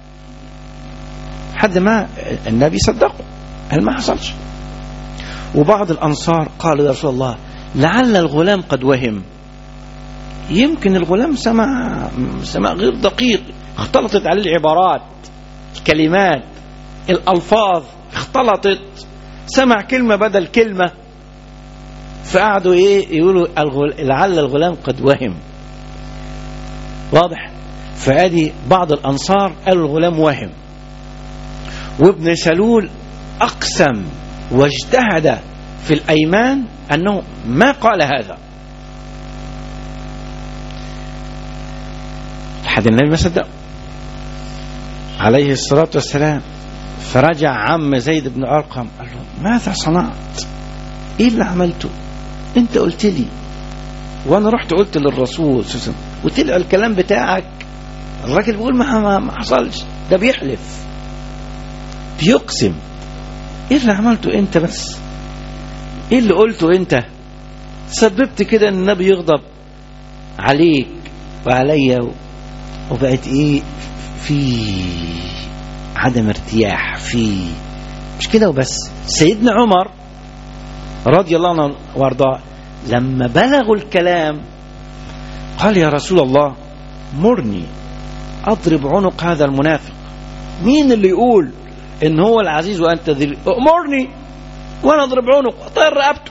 حد ما النبي صدقه قال ما حصلش وبعض الأنصار قالوا يا رسول الله لعل الغلام قد وهم يمكن الغلام سمع سمع غير دقيق اختلطت عليه العبارات الكلمات الألفاظ اختلطت سمع كلمة بدل كلمة فقعدوا ايه يقولوا الغل... لعل الغلام قد وهم واضح فادي بعض الانصار قالوا الغلام وهم وابن سلول اقسم واجتهد في الايمان انه ما قال هذا لحد النبي ما صدق عليه الصلاه والسلام فرجع عم زيد بن ارقم قال له ماذا صنعت ايه اللي عملته انت قلت لي وانا رحت قلت للرسول صلى الله عليه وسلم وطلع الكلام بتاعك الراجل بيقول ما, ما, ما حصلش ده بيحلف بيقسم ايه اللي عملته انت بس ايه اللي قلته انت سببت كده ان النبي يغضب عليك وعليا وبقت ايه في عدم ارتياح في مش كده وبس سيدنا عمر رضي الله عنه وارضاه لما بلغوا الكلام قال يا رسول الله مرني اضرب عنق هذا المنافق مين اللي يقول ان هو العزيز وانت ذل امرني وانا اضرب عنق طير رقبته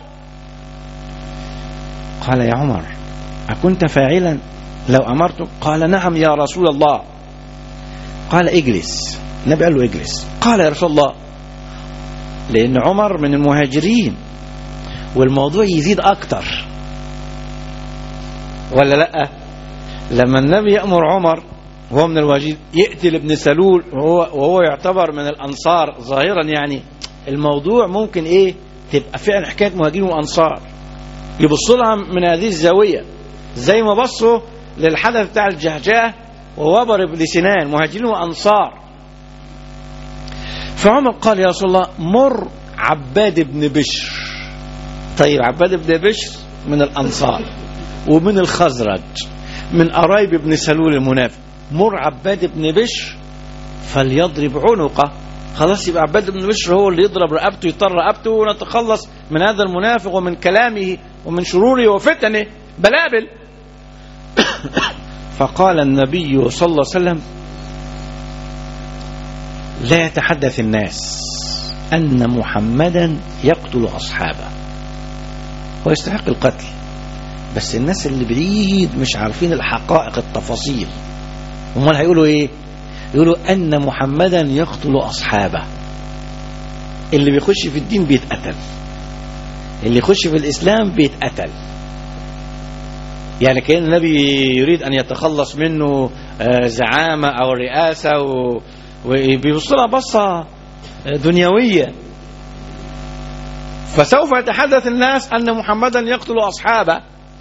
قال يا عمر اكنت فاعلا لو امرتك قال نعم يا رسول الله قال اجلس النبي قال له اجلس قال يا رسول الله لان عمر من المهاجرين والموضوع يزيد اكتر ولا لا لما النبي يأمر عمر وهو من الواجد يقتل ابن سلول وهو, وهو يعتبر من الأنصار ظاهرا يعني الموضوع ممكن ايه تبقى فعلا حكاية مهاجرين وأنصار يبصوا لها من هذه الزاوية زي ما بصوا للحدث بتاع الجهجاه ووبر بن سنان مهاجرين وأنصار فعمر قال يا رسول الله مر عباد بن بشر طيب عباد بن بشر من الأنصار ومن الخزرج من قرايب ابن سلول المنافق مر عباد بن بشر فليضرب عنقه خلاص يبقى عباد بن بشر هو اللي يضرب رقبته يطر رقبته ونتخلص من هذا المنافق ومن كلامه ومن شروره وفتنه بلابل فقال النبي صلى الله عليه وسلم لا يتحدث الناس أن محمدا يقتل أصحابه هو يستحق القتل بس الناس اللي بعيد مش عارفين الحقائق التفاصيل امال هيقولوا ايه يقولوا ان محمدا يقتل اصحابه اللي بيخش في الدين بيتقتل اللي يخش في الاسلام بيتقتل يعني كان النبي يريد ان يتخلص منه آه، زعامه او رئاسه و- وبيبص لها بصه دنيويه فسوف يتحدث الناس ان محمدا يقتل اصحابه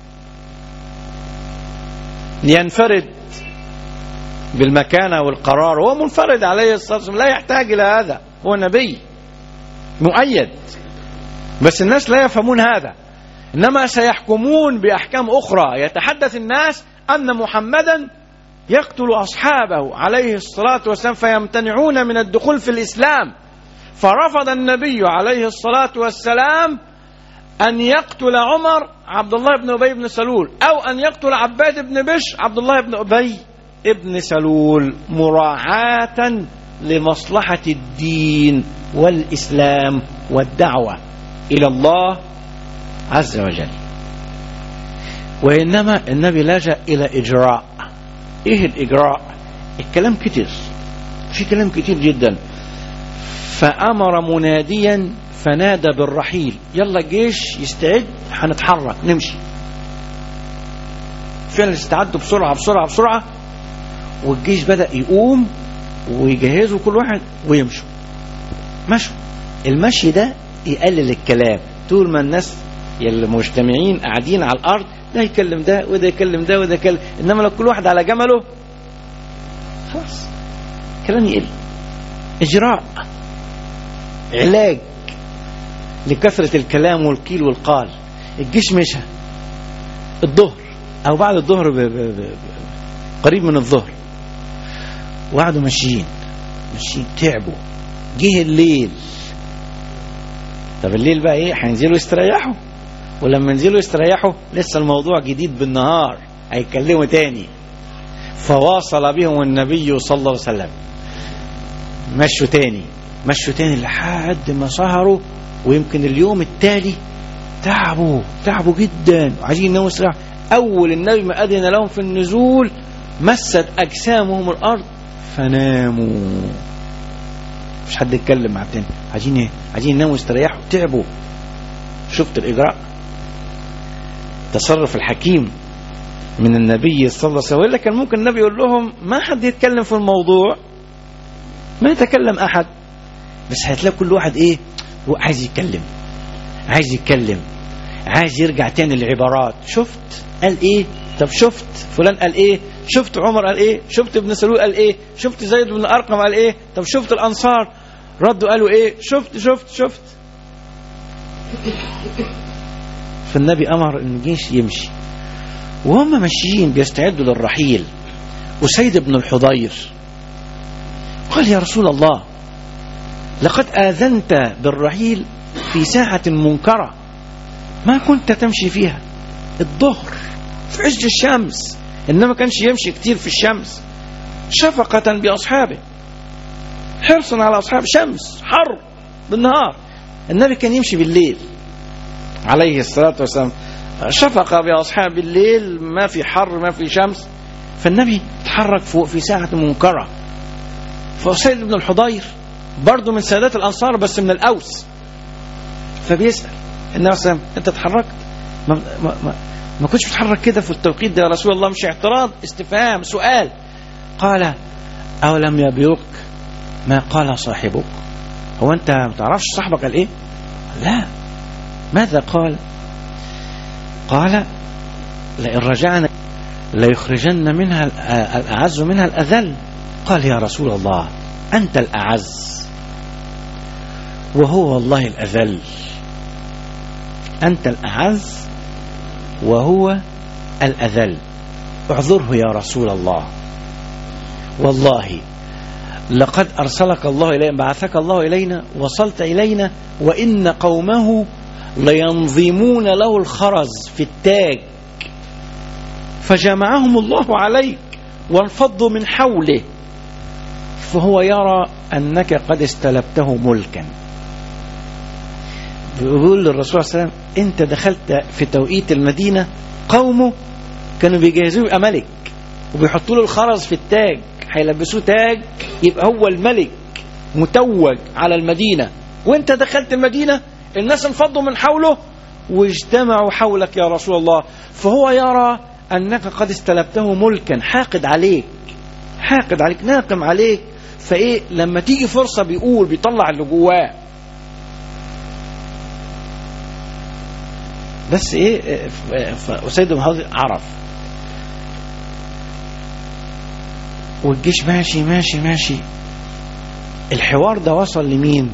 ينفرد بالمكانه والقرار هو منفرد عليه الصلاه والسلام لا يحتاج الى هذا هو نبي مؤيد بس الناس لا يفهمون هذا انما سيحكمون باحكام اخرى يتحدث الناس ان محمدا يقتل اصحابه عليه الصلاه والسلام فيمتنعون من الدخول في الاسلام فرفض النبي عليه الصلاه والسلام ان يقتل عمر عبد الله بن ابي بن سلول او ان يقتل عباد بن بشر عبد الله بن ابي ابن سلول مراعاه لمصلحه الدين والاسلام والدعوه الى الله عز وجل وإنما النبي لجأ إلى إجراء إيه الإجراء الكلام كتير في كلام كتير جدا فأمر مناديا فنادى بالرحيل يلا الجيش يستعد هنتحرك نمشي فعلا استعدوا بسرعة بسرعة بسرعة والجيش بدأ يقوم ويجهزوا كل واحد ويمشوا مشوا المشي ده يقلل الكلام طول ما الناس اللي مجتمعين قاعدين على الارض ده يكلم ده وده يكلم ده وده يكلم انما لو كل واحد على جمله خلاص كلام يقل اجراء علاج لكثرة الكلام والقيل والقال الجيش مشى الظهر او بعد الظهر ب... ب... ب... ب... قريب من الظهر وقعدوا ماشيين ماشيين تعبوا جه الليل طب الليل بقى ايه هينزلوا يستريحوا ولما ينزلوا يستريحوا لسه الموضوع جديد بالنهار هيتكلموا تاني فواصل بهم النبي صلى الله عليه وسلم مشوا تاني مشوا تاني لحد ما سهروا ويمكن اليوم التالي تعبوا تعبوا جدا وعايزين يناموا يستريحوا اول النبي ما اذن لهم في النزول مست اجسامهم الارض فناموا مش حد يتكلم مع التاني عايزين ايه عايزين يناموا يستريحوا تعبوا شفت الاجراء تصرف الحكيم من النبي صلى الله عليه وسلم كان ممكن النبي يقول لهم ما حد يتكلم في الموضوع ما يتكلم احد بس هتلاقي كل واحد ايه هو عايز يتكلم عايز يتكلم عايز يرجع تاني للعبارات شفت قال ايه طب شفت فلان قال ايه شفت عمر قال ايه شفت ابن سلول قال ايه شفت زيد بن ارقم قال ايه طب شفت الانصار ردوا قالوا ايه شفت شفت شفت فالنبي امر ان الجيش يمشي وهم ماشيين بيستعدوا للرحيل أسيد بن الحضير قال يا رسول الله لقد آذنت بالرحيل في ساعة منكرة ما كنت تمشي فيها الظهر في عز الشمس إنما كانش يمشي كتير في الشمس شفقة بأصحابه حرصا على أصحاب شمس حر بالنهار النبي كان يمشي بالليل عليه الصلاة والسلام شفقة بأصحاب الليل ما في حر ما في شمس فالنبي تحرك فوق في ساعة منكرة فأسيد بن الحضير برضه من سادات الأنصار بس من الأوس فبيسأل النبي صلى الله عليه وسلم أنت اتحركت ما, ما, ما, ما كنتش بتحرك كده في التوقيت ده يا رسول الله مش اعتراض استفهام سؤال قال أولم يبلغك ما قال صاحبك هو أنت ما تعرفش صاحبك قال إيه لا ماذا قال قال لئن رجعنا ليخرجن منها الأعز منها الأذل قال يا رسول الله أنت الأعز وهو والله الأذل أنت الأعز وهو الأذل اعذره يا رسول الله والله لقد أرسلك الله إلينا بعثك الله إلينا وصلت إلينا وإن قومه لينظمون له الخرز في التاج فجمعهم الله عليك وانفضوا من حوله فهو يرى أنك قد استلبته ملكا بيقول للرسول صلى الله عليه وسلم أنت دخلت في توقيت المدينة قومه كانوا بيجهزوه يبقى ملك وبيحطوا له الخرز في التاج هيلبسوه تاج يبقى هو الملك متوج على المدينة وانت دخلت المدينة الناس انفضوا من حوله واجتمعوا حولك يا رسول الله فهو يرى أنك قد استلبته ملكا حاقد عليك حاقد عليك ناقم عليك فايه لما تيجي فرصة بيقول بيطلع اللي جواه بس ايه فأسيد بن حضر عرف والجيش ماشي ماشي ماشي الحوار ده وصل لمين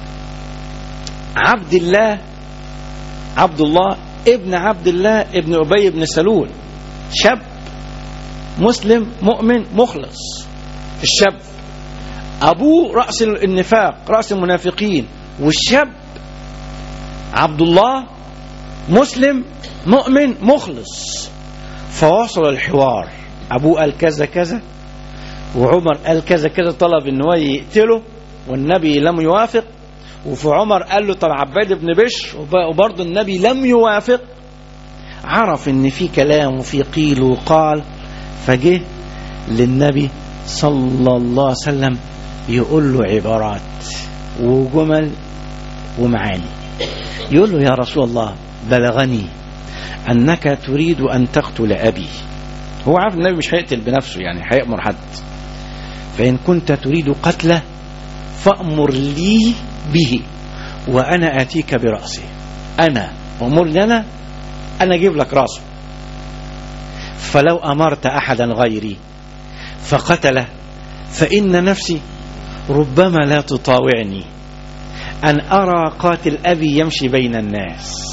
عبد الله عبد الله ابن عبد الله ابن أبي بن سلول شاب مسلم مؤمن مخلص الشاب أبوه رأس النفاق رأس المنافقين والشاب عبد الله مسلم مؤمن مخلص فوصل الحوار أبوه قال كذا كذا وعمر قال كذا كذا طلب ان هو يقتله والنبي لم يوافق وفي عمر قال له طب عباد بن بشر وبرضه النبي لم يوافق عرف ان في كلام وفي قيل وقال فجه للنبي صلى الله عليه وسلم يقول له عبارات وجمل ومعاني يقول له يا رسول الله بلغني أنك تريد أن تقتل أبي هو عارف النبي مش هيقتل بنفسه يعني هيأمر حد فإن كنت تريد قتله فأمر لي به وأنا آتيك برأسه أنا أمرني أنا أنا أجيب لك رأسه فلو أمرت أحدا غيري فقتله فإن نفسي ربما لا تطاوعني أن أرى قاتل أبي يمشي بين الناس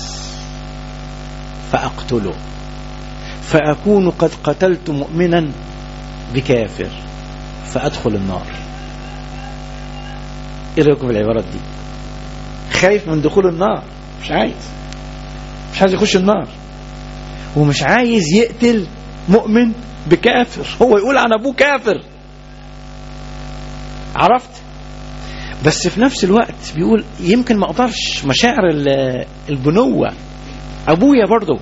فأقتله فأكون قد قتلت مؤمنا بكافر فأدخل النار إيه رأيكم في العبارات دي خايف من دخول النار مش عايز مش عايز يخش النار ومش عايز يقتل مؤمن بكافر هو يقول عن أبوه كافر عرفت بس في نفس الوقت بيقول يمكن ما اقدرش مشاعر البنوة ابويا برضه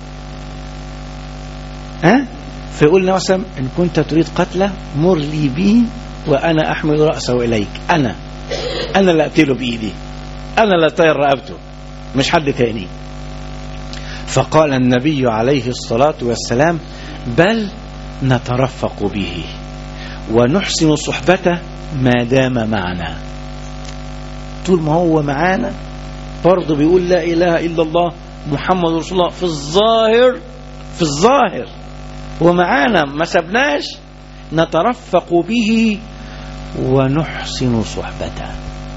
ها فيقول مثلا ان كنت تريد قتله مر لي به وانا احمل راسه اليك انا انا اللي اقتله بايدي انا اللي اطير رقبته مش حد تاني فقال النبي عليه الصلاه والسلام بل نترفق به ونحسن صحبته ما دام معنا طول ما هو معانا برضه بيقول لا إله إلا الله محمد رسول الله في الظاهر في الظاهر ومعانا ما سبناش نترفق به ونحسن صحبته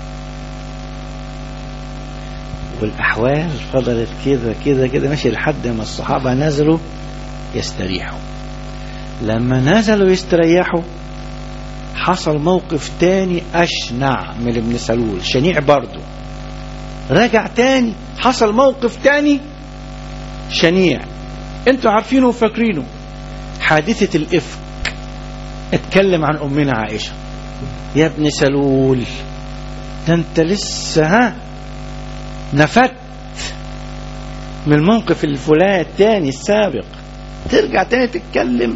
والأحوال فضلت كده كده كده ماشي لحد ما الصحابة نزلوا يستريحوا لما نزلوا يستريحوا حصل موقف تاني أشنع من ابن سلول شنيع برضه رجع تاني حصل موقف تاني شنيع انتوا عارفينه وفاكرينه حادثة الإفك اتكلم عن أمنا عائشة يا ابن سلول ده انت لسه ها نفت من الموقف الفلاني التاني السابق ترجع تاني تتكلم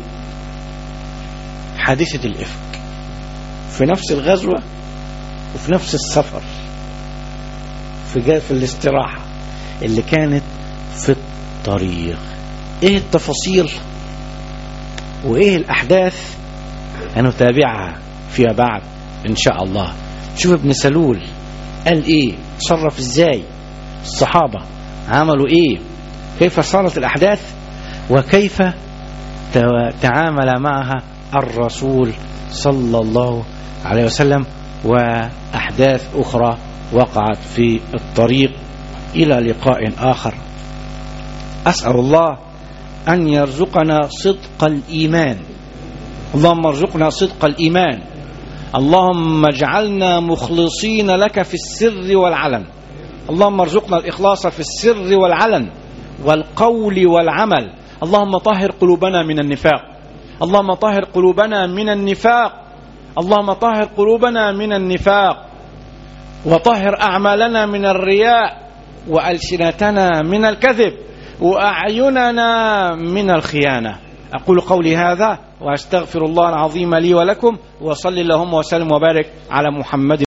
حادثة الإفك في نفس الغزوة وفي نفس السفر في جا في الاستراحة اللي كانت في الطريق ايه التفاصيل وايه الاحداث هنتابعها فيما بعد ان شاء الله شوف ابن سلول قال ايه تصرف ازاي الصحابة عملوا ايه كيف صارت الاحداث وكيف تعامل معها الرسول صلى الله عليه وسلم وأحداث أخرى وقعت في الطريق إلى لقاء آخر أسأل الله أن يرزقنا صدق الإيمان اللهم ارزقنا صدق الإيمان اللهم اجعلنا مخلصين لك في السر والعلن اللهم ارزقنا الإخلاص في السر والعلن والقول والعمل اللهم طهر قلوبنا من النفاق اللهم طهر قلوبنا من النفاق اللهم طهر قلوبنا من النفاق وطهر أعمالنا من الرياء وألسنتنا من الكذب وأعيننا من الخيانة أقول قولي هذا وأستغفر الله العظيم لي ولكم وصل اللهم وسلم وبارك على محمد